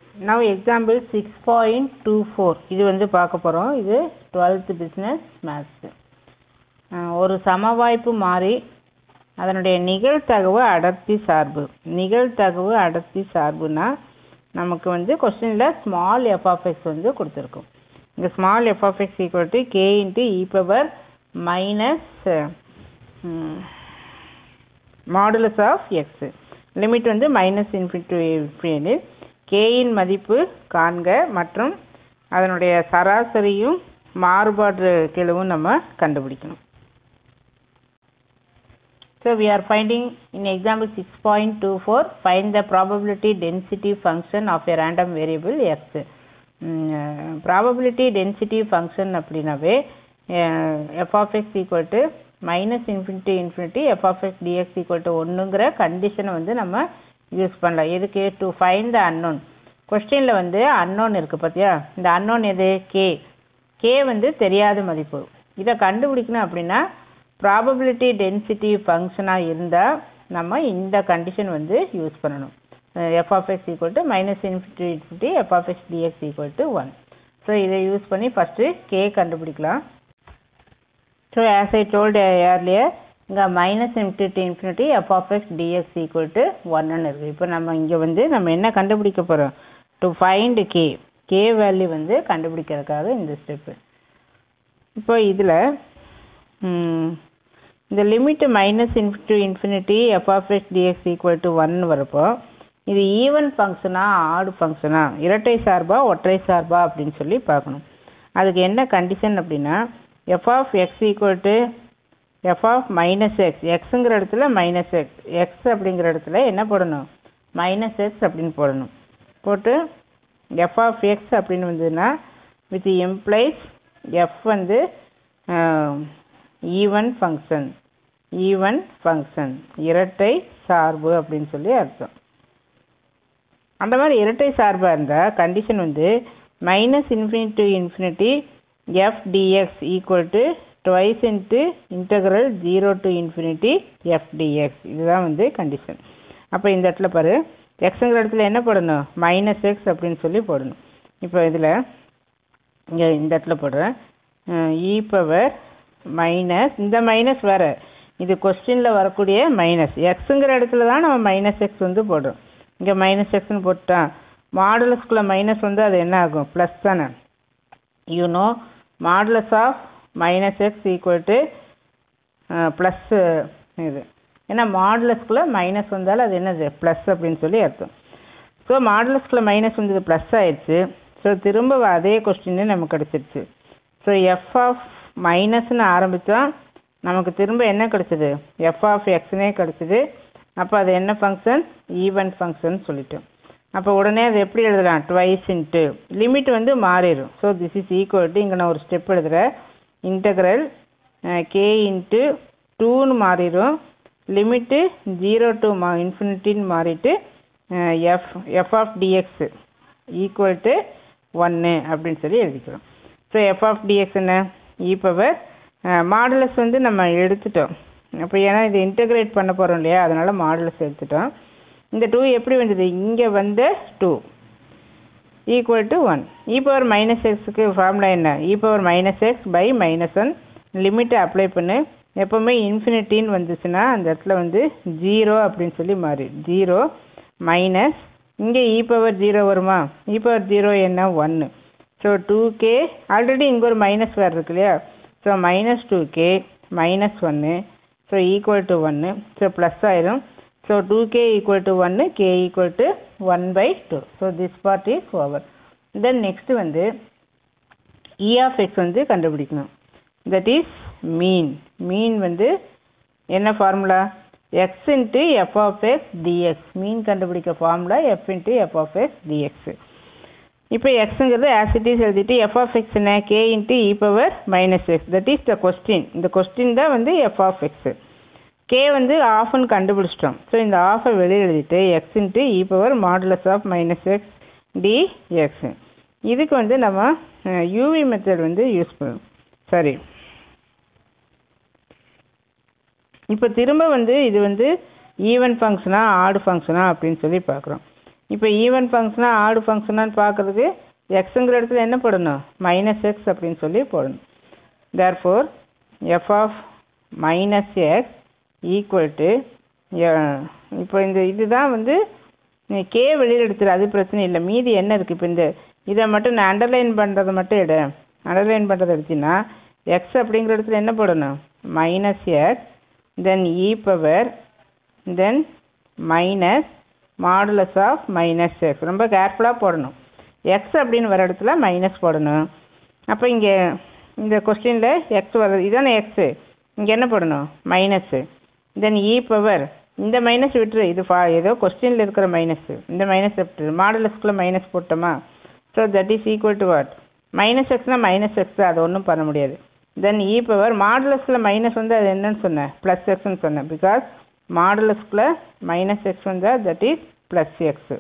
Now example six point two four இது வந்து பார்க்க போகிறோம் இது டுவெல்த் பிஸ்னஸ் மேத்ஸு ஒரு சமவாய்ப்பு மாறி அதனுடைய நிகழ்தகவு அடர்த்தி சார்பு நிகழ்தகவு அடர்த்தி சார்புனா நமக்கு வந்து கொஸ்டினில் ஸ்மால் எஃப்ஆஃப்எக்ஸ் வந்து கொடுத்துருக்கும் இந்த small f of x equal to k into e power minus modulus of x limit வந்து மைனஸ் இன்ஃபினிட்டி இன்ஃபினிட்டி கேயின் மதிப்பு காண்க மற்றும் அதனுடைய சராசரியும் மாறுபாடு கெழுவும் நம்ம கண்டுபிடிக்கணும் So we are finding in example 6.24 find the probability density function of a random variable x. Probability density function அப்படின்னாவே f of x equal to minus infinity infinity f of x dx equal to ஒன்றுங்கிற கண்டிஷனை வந்து நம்ம use பண்ணலாம் எதுக்கு to find the unknown கொஸ்டினில் வந்து unknown இருக்குது பார்த்தியா இந்த அன்னோன் எது கே கே வந்து தெரியாத மதிப்பு இதை கண்டுபிடிக்கணும் அப்படின்னா ப்ராபபிலிட்டி டென்சிட்டி ஃபங்க்ஷனாக இருந்தால் நம்ம இந்த கண்டிஷன் வந்து யூஸ் பண்ணணும் f of x equal to minus infinity infinity f of x dx equal to one so இதை யூஸ் பண்ணி ஃபஸ்ட்டு கே கண்டுபிடிக்கலாம் so as I told earlier இங்கே minus infinity infinity f of x dx equal to ஒன்னு இருக்குது இப்போ நம்ம இங்கே வந்து நம்ம என்ன கண்டுபிடிக்க போகிறோம் to find k k value வந்து கண்டுபிடிக்கிறதுக்காக இந்த ஸ்டெப்பு இப்போ இதில் இந்த limit minus infinity infinity f of x dx equal to one வரப்போ இது ஈவன் ஃபங்க்ஷனா ஆடு ஃபங்க்ஷனா இரட்டை சார்பா ஒற்றை சார்பா அப்படின்னு சொல்லி பார்க்கணும் அதுக்கு என்ன கண்டிஷன் அப்படின்னா f of x equal to f of minus x எக்ஸுங்கிற இடத்துல மைனஸ் எக்ஸ் எக்ஸ் அப்படிங்கிற இடத்துல என்ன போடணும் மைனஸ் எக்ஸ் அப்படின்னு போடணும் போட்டு எஃப் ஆஃப் எக்ஸ் அப்படின்னு வந்ததுன்னா வித் எம்ப்ளைஸ் எஃப் வந்து ஈவன் ஃபங்க்ஷன் ஈவன் ஃபங்க்ஷன் இரட்டை சார்பு அப்படின்னு சொல்லி அர்த்தம் அந்த மாதிரி இரட்டை சார்பாக இருந்தால் கண்டிஷன் வந்து minus infinity infinity f dx equal to twice into integral zero to infinity f dx இதுதான் வந்து கண்டிஷன் அப்போ இந்த இடத்துல பாரு எக்ஸுங்கிற இடத்துல என்ன போடணும் மைனஸ் எக்ஸ் அப்படின்னு சொல்லி போடணும் இப்போ இதில் இங்கே இந்த இடத்துல போடுறேன் இ பவர் மைனஸ் இந்த மைனஸ் வேறு இது கொஸ்டினில் வரக்கூடிய மைனஸ் எக்ஸுங்கிற இடத்துல தான் நம்ம மைனஸ் எக்ஸ் வந்து போடுறோம் இங்கே மைனஸ் எக்ஸ்னு போட்டால் மாடுலஸ்குள்ளே மைனஸ் வந்து அது என்ன ஆகும் ப்ளஸ் தானே you know modulus of minus x equal to plus இது ஏன்னா மாடுலஸ்குள்ளே மைனஸ் வந்தாலும் அது என்னது ப்ளஸ் அப்படின்னு சொல்லி அர்த்தம் ஸோ மாடுலஸ்குள்ளே மைனஸ் வந்தது ப்ளஸ் ஆயிடுச்சு ஸோ திரும்ப அதே கொஸ்டினே நமக்கு கிடச்சிருச்சு ஸோ எஃப் ஆஃப் மைனஸ்னு ஆரம்பித்தா நமக்கு திரும்ப என்ன கிடச்சிது எஃப் ஆஃப் எக்ஸ்னே கிடச்சிது அப்போ அது என்ன ஃபங்க்ஷன் ஈவன் ஃபங்க்ஷன் சொல்லிட்டோம் அப்போ உடனே அது எப்படி எழுதலாம் ட்வைஸ் இன்ட்டு லிமிட் வந்து மாறிடும் so this is equal to இங்கே நான் ஒரு ஸ்டெப் எழுதுகிறேன் இன்டகிரல் கே இன்ட்டு டூன்னு மாறிடும் லிமிட்டு ஜீரோ டு மா இன்ஃபினிட்டின்னு மாறிட்டு f f of dx equal to ஒன்று அப்படின்னு சொல்லி எழுதிக்கிறோம் ஸோ எஃப் ஆஃப் டிஎக்ஸ் என்ன இ பவர் மாடுலஸ் வந்து நம்ம எடுத்துட்டோம் அப்போ ஏன்னா இது இன்டகிரேட் பண்ண போகிறோம் இல்லையா அதனால் மாடுலஸ் எடுத்துட்டோம் இந்த டூ எப்படி வந்தது இங்கே வந்த two equal to one e power minus எக்ஸுக்கு ஃபார்முலா என்ன e power minus x by minus one லிமிட்டை அப்ளை பண்ணு எப்போவுமே இன்ஃபினிட்டின்னு வந்துச்சுன்னா அந்த இடத்துல வந்து ஜீரோ அப்படின்னு சொல்லி மாறி ஜீரோ மைனஸ் இங்கே இ பவர் ஜீரோ வருமா இ பவர் ஜீரோ என்ன ஒன்று ஸோ டூ கே ஆல்ரெடி இங்கே ஒரு மைனஸ் வேறு இருக்கு இல்லையா so minus two k minus ஒன்று ஸோ ஈக்குவல் டு ஒன்று ஸோ ப்ளஸ் ஆயிரும் so two k equal to ஒன்று k equal to one by two so this part is over then next வந்து இ ஆஃப் எக்ஸ் வந்து கண்டுபிடிக்கணும் that is mean mean வந்து என்ன formula x into f of x dx mean கண்டுபிடிக்க formula f into f of x dx இப்போ எக்ஸுங்கிறது as it is எழுதிட்டு f of x என்ன k into e power minus x that is the question இந்த question தான் வந்து எஃப் ஆஃப் எக்ஸு கே வந்து ஆஃப்னு கண்டுபிடிச்சிட்டோம் ஸோ இந்த ஆஃபை வெளியே எழுதிட்டு x into e power modulus of minus x d x இதுக்கு வந்து நம்ம யூவி மெத்தட் வந்து யூஸ் பண்ணுவோம் சரி இப்போ திரும்ப வந்து இது வந்து ஈவன் ஃபங்க்ஷனா ஆடு ஃபங்க்ஷனா அப்படின்னு சொல்லி பார்க்குறோம் இப்போ ஈவன் ஃபங்க்ஷனா ஆடு ஃபங்க்ஷனான்னு பார்க்கறதுக்கு எக்ஸுங்கிற இடத்துல என்ன போடணும் மைனஸ் எக்ஸ் அப்படின்னு சொல்லி போடணும் therefore f of minus x equal to இப்போ இந்த இதுதான் வந்து நீ கே வெளியில் எடுத்துரு அது பிரச்சனை இல்லை மீதி என்ன இருக்குது இப்போ இந்த இதை மட்டும் நான் அண்டர்லைன் பண்ணுறதை மட்டும் எடு அண்டர்லைன் பண்ணுறதை எடுத்தீங்கன்னா எக்ஸ் அப்படிங்கிற இடத்துல என்ன போடணும் minus x then e power then minus modulus of minus x ரொம்ப கேர்ஃபுல்லாக போடணும் எக்ஸ் அப்படின்னு வர இடத்துல மைனஸ் போடணும் அப்போ இங்கே இந்த கொஸ்டினில் எக்ஸ் வருது இதானே எக்ஸு இங்கே என்ன போடணும் மைனஸ்ஸு தென் இ பவர் இந்த மைனஸ் விட்டுரு இது ஃபா ஏதோ கொஸ்டினில் இருக்கிற மைனஸ் இந்த மைனஸ் விட்டுரு மாடுலஸ்க்குள்ளே மைனஸ் போட்டோமா so that is equal to what minus எக்ஸ்னால் மைனஸ் எக்ஸ் அது ஒன்றும் பண்ண முடியாது தென் இ பவர் மாடுலஸில் மைனஸ் வந்து அது என்னன்னு சொன்னேன் ப்ளஸ் எக்ஸ்னு சொன்னேன் பிகாஸ் மாடுலஸ்க்குள்ளே மைனஸ் எக்ஸ் வந்தால் that is plus x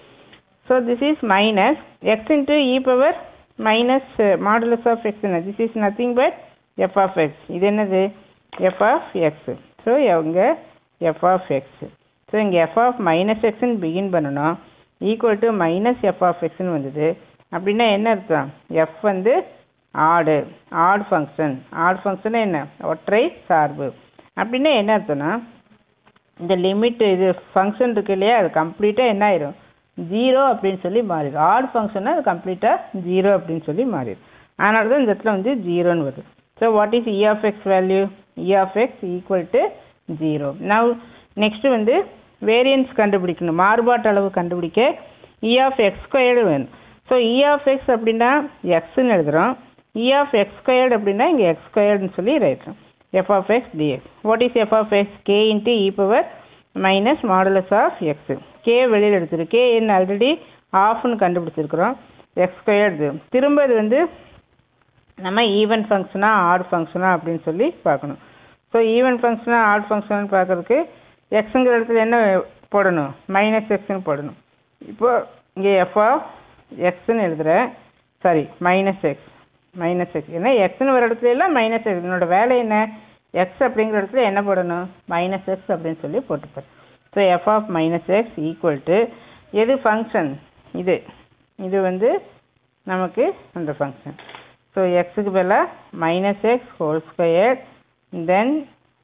so this is minus x into e power minus modulus of x என்ன this is nothing but f of x இது என்னது எஃப் ஆஃப் எக்ஸ் ஸோ இங்கே f of x so இங்கே f of minus எக்ஸ்ன்னு begin பண்ணணும் equal to minus f of எக்ஸ்னு வந்தது அப்படின்னா என்ன அர்த்தம் எஃப் வந்து ஆடு ஆட் ஃபங்க்ஷன் ஆட் ஃபங்க்ஷன் என்ன ஒற்றை சார்பு அப்படின்னா என்ன அர்த்தம்னா இந்த லிமிட் இது ஃபங்க்ஷன் இருக்கு இல்லையா அது கம்ப்ளீட்டாக என்ன ஆயிரும் ஜீரோ அப்படின்னு சொல்லி மாறிடும் ஆட் ஃபங்க்ஷன்னா அது கம்ப்ளீட்டாக ஜீரோ அப்படின்னு சொல்லி மாறிடும் அதனால தான் இந்த இடத்துல வந்து ஜீரோன்னு வருது so what is e of x value e of x equal to zero now next வந்து வேரியன்ஸ் கண்டுபிடிக்கணும் மாறுபாட்டு அளவு கண்டுபிடிக்க இ ஆஃப் எக்ஸ் ஸ்கொயர்டு வேணும் ஸோ இ ஆஃப் எக்ஸ் அப்படின்னா எக்ஸ்ன்னு எழுதுகிறோம் இ ஆஃப் எக்ஸ் ஸ்கொயர்டு அப்படின்னா இங்கே எக்ஸ் ஸ்கொயர்டுன்னு சொல்லி ரைட்டுறோம் f of x dx what is f of x k into e power minus modulus of x k வெளியில் எடுத்துரு கே என்ன ஆல்ரெடி ஆஃப்னு கண்டுபிடிச்சிருக்கிறோம் எக்ஸ் ஸ்கொயர்டு திரும்ப இது வந்து நம்ம ஈவன் ஃபங்க்ஷனா ஆட் ஃபங்க்ஷனா அப்படின்னு சொல்லி பார்க்கணும் ஸோ ஈவன் ஃபங்க்ஷனா ஆட் ஃபங்க்ஷன் பார்க்கறதுக்கு எக்ஸுங்கிற இடத்துல என்ன போடணும் மைனஸ் எக்ஸ்னு போடணும் இப்போ இங்கே எஃப் ஆஃப் எக்ஸ்ன்னு எழுதுகிறேன் sorry minus x minus x ஏன்னா எக்ஸ்னு வர இடத்துல எல்லாம் மைனஸ் எக்ஸ் என்னோட வேலை என்ன எக்ஸ் அப்படிங்கிற இடத்துல என்ன போடணும் மைனஸ் எக்ஸ் அப்படின்னு சொல்லி போட்டுப்பார் so f of minus x equal to எது ஃபங்க்ஷன் இது இது வந்து நமக்கு அந்த ஃபங்க்ஷன் ஸோ எக்ஸுக்கு பதிலாக minus x whole square then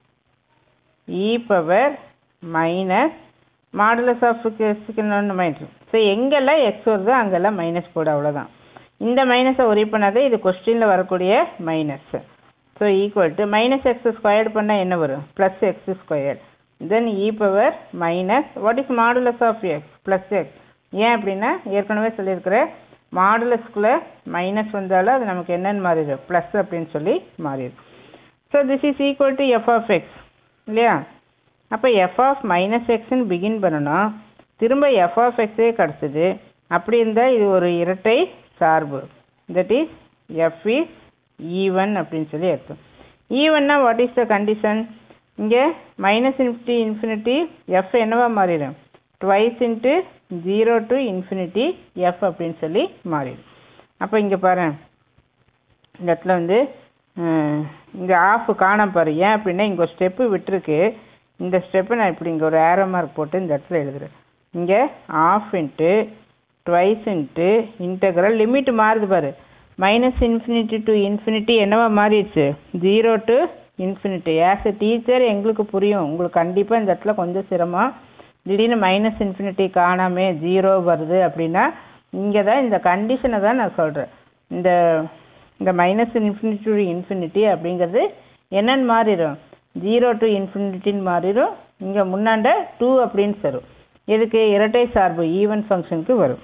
e power minus modulus of எக்ஸுக்கு மைனஸ் ஸோ எங்கெல்லாம் எக்ஸ் வருதோ அங்கெல்லாம் மைனஸ் போட அவ்வளோதான் இந்த மைனஸை ஒரே பண்ணாதே இது கொஸ்டினில் வரக்கூடிய minus so equal to minus x squared பண்ணால் என்ன வரும் plus x squared then e power minus what is modulus of x plus x ஏன் அப்படின்னா ஏற்கனவே சொல்லியிருக்கிறேன் மாடுலஸ்குள்ளே மைனஸ் வந்தாலும் அது நமக்கு என்னன்னு மாறிடும் ப்ளஸ் அப்படின்னு சொல்லி மாறிடும் so this is equal to f of x இல்லையா அப்போ எஃப் ஆஃப் மைனஸ் எக்ஸ்ன்னு பிகின் பண்ணணும் திரும்ப எஃப் ஆஃப் எக்ஸே கிடச்சிது அப்படி இருந்தால் இது ஒரு இரட்டை சார்பு that is f is even அப்படின்னு சொல்லி அர்த்தம் ஈவன்னா வாட் இஸ் த கண்டிஷன் இங்கே மைனஸ் இன்ஃபினிட்டி இன்ஃபினிட்டி எஃப் என்னவா மாறிடும் twice into zero to infinity f அப்படின்னு சொல்லி மாறிடும் அப்போ இங்கே பாரு இந்த இடத்துல வந்து இங்கே ஆஃப் காணாம பாரு ஏன் அப்படின்னா இங்கே ஒரு ஸ்டெப்பு விட்டுருக்கு இந்த ஸ்டெப்பை நான் இப்படி இங்கே ஒரு ஏரோ மார்க் போட்டு இந்த இடத்துல எழுதுறேன் இங்கே of into twice into integral limit மாறுது பாரு மைனஸ் இன்ஃபினிட்டி டு இன்ஃபினிட்டி என்னவா மாறிடுச்சு zero to infinity as a teacher எங்களுக்கு புரியும் உங்களுக்கு கண்டிப்பாக இந்த இடத்துல கொஞ்சம் சிரமம் திடீர்னு மைனஸ் இன்ஃபினிட்டி காணாமே ஜீரோ வருது அப்படின்னா இங்கே தான் இந்த கண்டிஷனை தான் நான் சொல்கிறேன் இந்த இந்த மைனஸ் இன்ஃபினிட்டி டு இன்ஃபினிட்டி அப்படிங்கிறது என்னன்னு மாறிடும் ஜீரோ டு இன்ஃபினிட்டின்னு மாறிடும் இங்கே முன்னாண்ட டூ அப்படின்னு தரும் எதுக்கு இரட்டை சார்பு ஈவன் ஃபங்க்ஷனுக்கு வரும்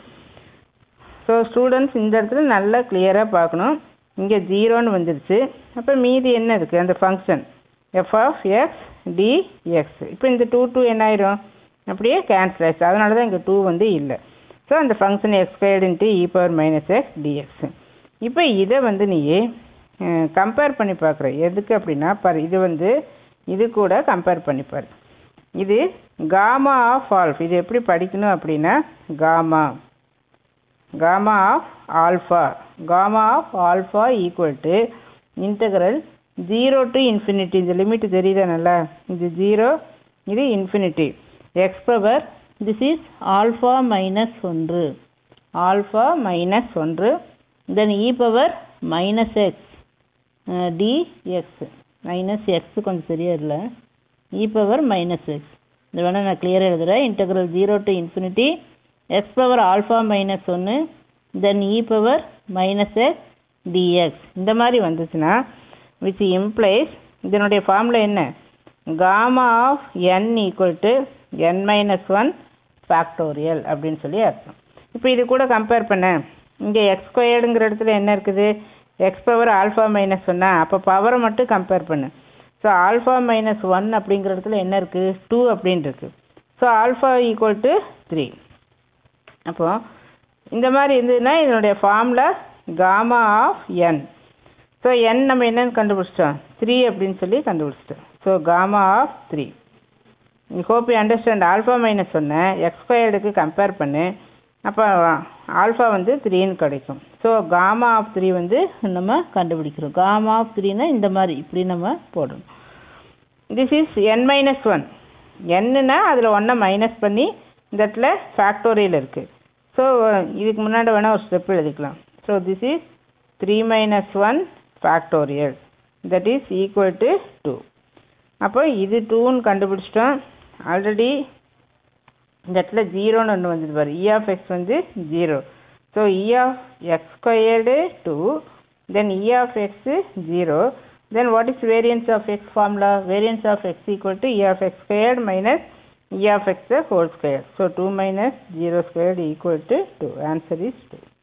ஸோ ஸ்டூடெண்ட்ஸ் இந்த இடத்துல நல்லா கிளியராக பார்க்கணும் இங்கே ஜீரோன்னு வந்துருச்சு அப்போ மீதி என்ன இருக்குது அந்த function f of x d x இப்போ இந்த டூ டூ என்ன ஆயிரும் அப்படியே கேன்சல் ஆயிடுச்சு அதனால தான் இங்கே டூ வந்து இல்லை ஸோ அந்த function x squared into e power minus x dx இப்போ இதை வந்து நீ கம்பேர் பண்ணி பார்க்குற எதுக்கு அப்படின்னா பாரு இது வந்து இது கூட கம்பேர் பண்ணி பாரு இது காமா ஆஃப் ஆல்ஃப் இது எப்படி படிக்கணும் அப்படின்னா gamma gamma of alpha gamma of alpha equal to integral zero to infinity இந்த லிமிட் தெரியுதா நல்லா இது ஜீரோ இது infinity x power this is alpha minus ஒன்று ஆல்ஃபா மைனஸ் ஒன்று then e power minus x dx minus x கொஞ்சம் சரியா இல்லை இ பவர் மைனஸ் எக்ஸ் இது வேணால் நான் கிளியராக எழுதுகிறேன் integral zero to infinity x power alpha minus ஒன்று then e power minus x dx இந்த மாதிரி வந்துச்சுன்னா விச் இம்ப்ளைஸ் இதனுடைய ஃபார்முலா என்ன gamma of n equal to n minus one factorial அப்படின்னு சொல்லி அர்த்தம் இப்போ இது கூட கம்பேர் பண்ண இங்கே எக்ஸ் ஸ்கொயர்டுங்கிற இடத்துல என்ன இருக்குது எக்ஸ் பவர் ஆல்ஃபா மைனஸ் ஒன்னா அப்போ பவரை மட்டும் கம்பேர் பண்ணு ஸோ ஆல்ஃபா மைனஸ் ஒன் அப்படிங்கிற இடத்துல என்ன இருக்குது டூ அப்படின்னு இருக்குது so alpha equal to three அப்போ இந்த மாதிரி இருந்ததுன்னா இதனுடைய formula gamma of n so n நம்ம என்னன்னு கண்டுபிடிச்சிட்டோம் த்ரீ அப்படின்னு சொல்லி கண்டுபிடிச்சிட்டோம் so gamma of three hope you understand alpha minus சொன்னேன் எக்ஸ் ஸ்கொயர்டுக்கு கம்பேர் பண்ணு அப்போ ஆல்ஃபா வந்து த்ரீன்னு கிடைக்கும் ஸோ காமா ஆஃப் த்ரீ வந்து நம்ம கண்டுபிடிக்கிறோம் காமா ஆஃப் த்ரீனா இந்த மாதிரி இப்படி நம்ம போடணும் this is n minus one என்னன்னா அதில் ஒன்றை மைனஸ் பண்ணி இந்த இடத்துல ஃபேக்டோரியல் இருக்குது ஸோ இதுக்கு முன்னாடி வேணால் ஒரு ஸ்டெப் எழுதிக்கலாம் so this is three minus one factorial that is equal to two அப்போ இது டூன்னு கண்டுபிடிச்சிட்டோம் ஆல்ரெடி இந்த இடத்துல ஜீரோன்னு ஒன்று வந்தது பாரு இ ஆஃப் எக்ஸ் வந்து zero so e of x squared two then e of x zero then what is variance of x formula variance of x equal to e of x squared minus e of x the whole square so 2 minus 0 squared equal to 2 answer is 2